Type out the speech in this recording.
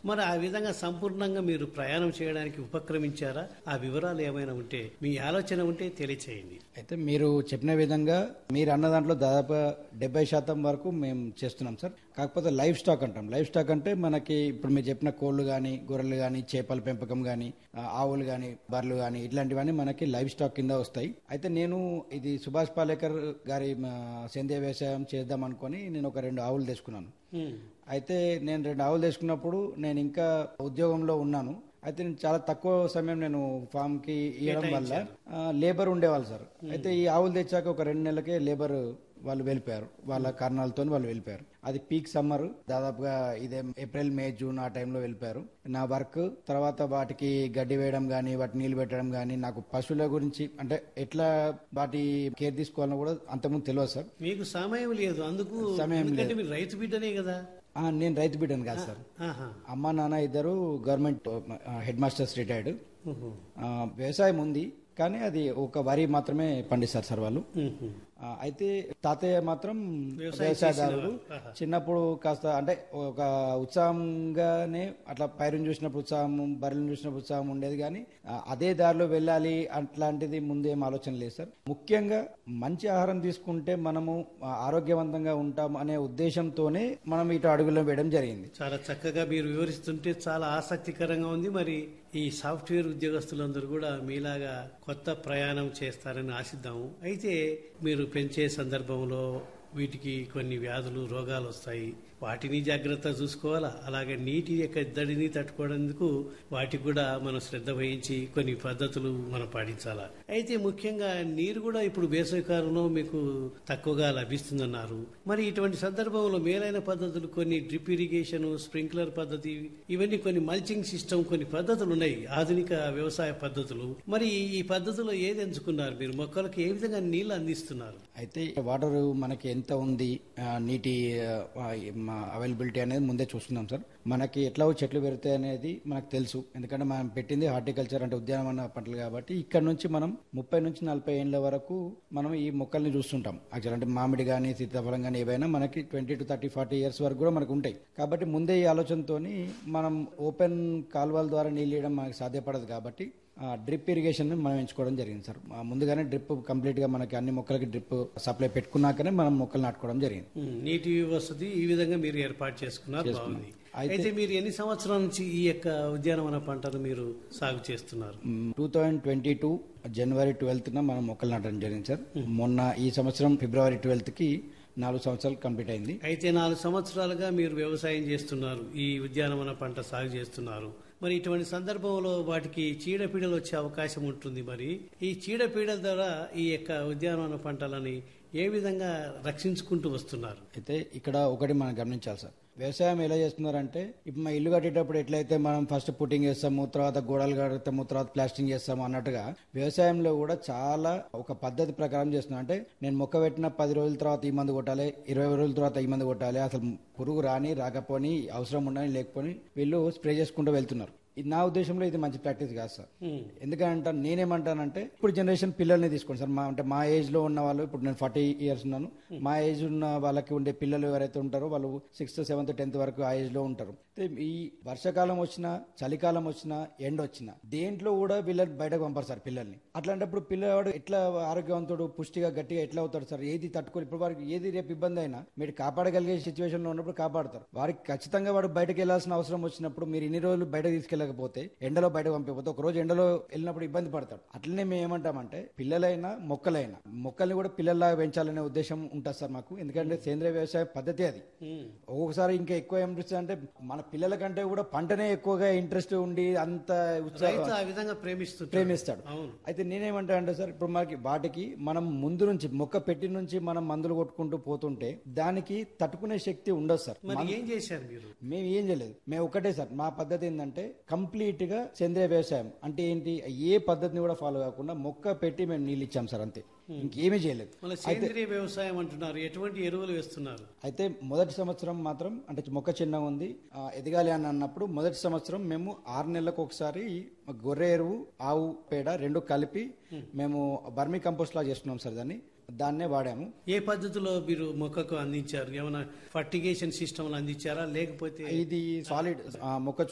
మరి ఆ విధంగా సంపూర్ణంగా మీరు ప్రయాణం చేయడానికి ఉపక్రమించారా ఆ వివరాలు ఏమైనా ఉంటే మీ ఆలోచన ఉంటే తెలియచేయండి అయితే మీరు చెప్పిన విధంగా మీరు అన్న దాంట్లో దాదాపు డెబ్బై శాతం వరకు మేము చేస్తున్నాం సార్ కాకపోతే లైఫ్ స్టాక్ అంటాం లైఫ్ స్టాక్ అంటే మనకి ఇప్పుడు మీరు చెప్పిన కోళ్లు కానీ గొర్రెలు కానీ చేపల పెంపకం కానీ ఆవులు కానీ బర్రెలు కానీ ఇట్లాంటివన్నీ మనకి లైఫ్ స్టాక్ కింద వస్తాయి అయితే నేను ఇది సుభాష్ పాలేకర్ గారి ఆ, సేంద్రియ వ్యవసాయం చేద్దాం అనుకొని నేను ఒక రెండు ఆవులు తెచ్చుకున్నాను ఉమ్. అయితే నేను రెండు ఆవులు తెచ్చుకున్నప్పుడు నేను ఇంకా ఉద్యోగంలో ఉన్నాను అయితే నేను చాలా తక్కువ సమయం నేను ఫామ్ కి ఇవ్వడం వల్ల ఆ, లేబర్ ఉండేవాళ్ళు సార్ అయితే ఈ ఆవులు తెచ్చాక ఒక రెండు నెలలకే లేబర్ వాళ్ళు వెళ్ళిపోయారు వాళ్ళ కారణాలతో వాళ్ళు వెళ్ళిపోయారు అది పీక్ సమ్మర్ దాదాపుగా ఇదే ఏప్రిల్ మే జూన్ ఆ టైంలో వెళ్ళిపోయారు నా వర్క్ తర్వాత వాటికి గడ్డి వేయడం కానీ వాటి నీళ్లు పెట్టడం కానీ నాకు పశువుల గురించి అంటే ఎట్లా వాటి కేర్ తీసుకోవాలని కూడా అంతకుముందు తెలియదు సార్ మీకు సమయం లేదు అందుకు సమయం ఎందుకంటే మీరు రైతు బిడ్డనే కదా ఆ, నేను రైతు బిడ్డను కాదు సార్ ఆహా అమ్మ నాన్న ఇద్దరు గవర్నమెంట్ హెడ్ మాస్టర్స్ రిటైర్డ్ ఉహు. వ్యవసాయం ఉంది కానీ అది ఒక వరి మాత్రమే పండిస్తారు సార్ వాళ్ళు ఉహు. ఆ, అయితే తాతయ్య మాత్రం వ్యవసాయం వ్యవసాయదారుడు చేసేవారు. ఆహా. చిన్నప్పుడు కాస్త అంటే ఒక ఉత్సాహంగానే అట్లా పైరుని చూసినప్పుడు ఉత్సాహం బర్రెలను చూసినప్పుడు ఉత్సాహం ఉండేది కానీ ఆ, అదే దారిలో వెళ్ళాలి అట్లాంటిది ముందేం ఆలోచన లేదు సార్ ముఖ్యంగా మంచి ఆహారం తీసుకుంటే మనము ఆ, ఆరోగ్యవంతంగా ఉంటాం అనే ఉద్దేశంతోనే మనం ఇటు అడుగులో వేయడం జరిగింది చాలా చక్కగా మీరు వివరిస్తుంటే చాలా ఆసక్తికరంగా ఉంది మరి ఈ సాఫ్ట్వేర్ ఉద్యోగస్తులందరూ కూడా మీలాగా కొత్త ప్రయాణం చేస్తారని ఆశిద్దాము అయితే మీరు పెంచే సందర్భంలో వీటికి కొన్ని వ్యాధులు రోగాలు వస్తాయి వాటిని జాగ్రత్త చూసుకోవాలా అలాగే నీటి యొక్క ఎద్దడిని తట్టుకోవడానికి వాటికి కూడా మనం శ్రద్ధ వహించి కొన్ని పద్ధతులు మనం పాటించాలా అయితే ముఖ్యంగా నీరు కూడా ఇప్పుడు వేసవికాలంలో మీకు తక్కువగా లభిస్తుందన్నారు మరి ఇటువంటి సందర్భంలో మేలైన పద్ధతులు కొన్ని డ్రిప్ ఇరిగేషన్ స్ప్రింక్లర్ పద్ధతి ఇవన్నీ కొన్ని మల్చింగ్ సిస్టమ్ కొన్ని పద్ధతులు ఉన్నాయి ఆధునిక వ్యవసాయ పద్ధతులు మరి ఈ పద్ధతిలో ఏది ఎంచుకున్నారు మీరు మొక్కలకు ఏ విధంగా నీళ్లు అందిస్తున్నారు అయితే వాటర్ మనకి ఎంత ఉంది ఆ, నీటి అవైలబిలిటీ అనేది ముందే చూస్తున్నాం సార్ మనకి ఎట్లా చెట్లు పెరుగుతాయి అనేది మనకు తెలుసు ఎందుకంటే మనం పెట్టింది హార్టికల్చర్ అంటే ఉద్యానవన పంటలు కాబట్టి ఇక్కడ నుంచి మనం ముప్పై నుంచి నలభై ఏళ్ళ వరకు మనం ఈ మొక్కల్ని చూస్తుంటాం యాక్చువల్ అంటే మామిడి కానీ సీతాఫలం కానీ ఏవైనా మనకి twenty to thirty forty years వరకు కూడా మనకు ఉంటాయి కాబట్టి ముందే ఈ ఆలోచనతోని మనం ఓపెన్ కాలువల ద్వారా నీళ్ళు ఇవ్వడం మనకు సాధ్యపడదు కాబట్టి డ్రిప్ ఇరిగేషన్ మనం ఎంచుకోవడం జరిగింది సార్ ఆ, ముందుగానే డ్రిప్ కంప్లీట్ గా మనకి అన్ని మొక్కలకి డ్రిప్ సప్లై పెట్టుకున్నాకనే మనం మొక్కలు నాటుకోవడం జరిగింది ఉమ్, నీటి వసతి ఈ విధంగా మీరు ఏర్పాటు చేసుకున్నారు బాగుంది అయితే మీరు ఎన్ని సంవత్సరాల నుంచి ఈ యొక్క ఉద్యానవన పంటను మీరు సాగు చేస్తున్నారు టూ థౌజండ్ ట్వంటీ టూ జనవరి ట్వెల్త్ న మనం మొక్కలు నాటడం జరిగింది సార్ మొన్న ఈ సంవత్సరం ఫిబ్రవరి ట్వెల్త్ కి నాలుగు సంవత్సరాలు కంప్లీట్ అయింది అయితే నాలుగు సంవత్సరాలుగా మీరు వ్యవసాయం చేస్తున్నారు ఈ ఉద్యానవన పంట సాగు చేస్తున్నారు మరి ఇటువంటి సందర్భంలో వాటికి చీడపీడలు వచ్చే అవకాశం ఉంటుంది మరి ఈ చీడపీడల ద్వారా ఈ యొక్క ఉద్యానవన పంటలని ఏ విధంగా రక్షించుకుంటూ వస్తున్నారు అయితే ఇక్కడ ఒకటి మనం గమనించాలి సార్ వ్యవసాయం ఎలా చేస్తున్నారంటే ఇప్పుడు మా ఇల్లు కట్టేటప్పుడు ఎట్లయితే మనం ఫస్ట్ పుట్టింగ్ చేస్తాము తర్వాత గోడలు కడతాము తర్వాత ప్లాస్టింగ్ చేస్తాము అన్నట్టుగా వ్యవసాయంలో కూడా చాలా ఒక పద్ధతి ప్రకారం చేస్తున్నాం అంటే నేను మొక్క పెట్టిన పది రోజుల తర్వాత ఈ మందు కొట్టాలి ఇరవై రోజుల తర్వాత ఈ మందు కొట్టాలి అసలు పురుగు రాని రాకపోని అవసరం ఉండని లేకపోని వీళ్ళు స్ప్రే చేసుకుంటూ వెళ్తున్నారు ఇది నా ఉద్దేశంలో ఇది మంచి ప్రాక్టీస్ కాదు సార్ ఉమ్, ఎందుకంటే నేనేమంటానంటే ఇప్పుడు జనరేషన్ పిల్లల్ని తీసుకోండి సార్ మా అంటే మా ఏజ్ లో ఉన్న వాళ్ళు ఇప్పుడు నేను ఫార్టీ ఇయర్స్ ఉన్నాను మా ఏజ్ ఉన్న వాళ్ళకి ఉండే పిల్లలు ఎవరైతే ఉంటారో వాళ్ళు సిక్స్త్ సెవెంత్ టెన్త్ వరకు ఆ ఏజ్ లో ఉంటారు అయితే ఈ వర్షాకాలం వచ్చినా చలికాలం వచ్చినా ఎండ వచ్చినా దేంట్లో కూడా వీళ్ళని బయటకు పంపారు సార్ పిల్లల్ని అట్లాంటప్పుడు పిల్లవాడు ఎట్లా ఆరోగ్యవంతుడు పుష్టిగా గట్టిగా ఎట్లా అవుతాడు సార్ ఏది తట్టుకోరు ఇప్పుడు వారికి ఏది రేపు ఇబ్బంది అయినా మీరు కాపాడగలిగే సిచ్యువేషన్ లో ఉన్నప్పుడు కాపాడతారు వారికి ఖచ్చితంగా వాడు బయటకు వెళ్లాల్సిన అవసరం వచ్చినప్పుడు మీరు ఇన్ని రోజులు బయటకు తీసుకెళ్ళకపోతే ఎండలో బయటకు పంపిపోతే ఒక రోజు ఎండలో వెళ్ళినప్పుడు ఇబ్బంది పడతాడు అట్లనే మేము ఏమంటామంటే పిల్లలైనా మొక్కలైనా మొక్కల్ని కూడా పిల్లల్లాగా పెంచాలనే ఉద్దేశం ఉంటుంది సార్ మాకు ఎందుకంటే సేంద్రియ వ్యవసాయ పద్ధతి అది ఉమ్. ఒక్కొక్కసారి ఇంకా ఎక్కువ ఏమనిపిస్తుంది అంటే మన పిల్లల కంటే కూడా పంటనే ఎక్కువగా ఇంట్రెస్ట్ ఉండి అంత ఉత్సాహం రైతు ఆ విధంగా ప్రేమిస్తుంటారు ప్రేమిస్తాడు అవును అయితే నేనేమంటా అంటే సార్ ఇప్పుడు మనకి వాటికి మనం ముందు నుంచి మొక్క పెట్టి నుంచి మనం మందులు కొట్టుకుంటూ పోతుంటే దానికి తట్టుకునే శక్తి ఉండదు సార్ మరి ఏం చేశారు మీరు మేము ఏం చేయలేదు మేము ఒకటే సార్ మా పద్ధతి ఏంటంటే కంప్లీట్ గా సేంద్రియ వ్యవసాయం అంటే ఏంటి ఏ పద్ధతిని కూడా ఫాలో కాకుండా మొక్క పెట్టి మేము నీళ్ళు ఇచ్చాం సార్ అంతే ఇంకేమీ చేయలేదు మళ్ళీ సేంద్రియ వ్యవసాయం అంటున్నారు ఎటువంటి ఎరువులు వేస్తున్నారు అయితే మొదటి సంవత్సరం మాత్రం అంటే మొక్క చిన్న ఉంది ఆ, ఎదగాలి అని అన్నప్పుడు మొదటి సంవత్సరం మేము ఆరు నెలలకు ఒకసారి గొర్రె ఎరువు ఆవు పేడ రెండు కలిపి మేము బర్మీ కంపోస్ట్ లా చేస్తున్నాం సార్ దాన్ని దాన్నే వాడాము ఏ పద్ధతిలో మీరు మొక్కకు అందించారు ఏమైనా ఫర్టిగేషన్ సిస్టమ్ అందించారా లేకపోతే ఇది సాలిడ్ మొక్క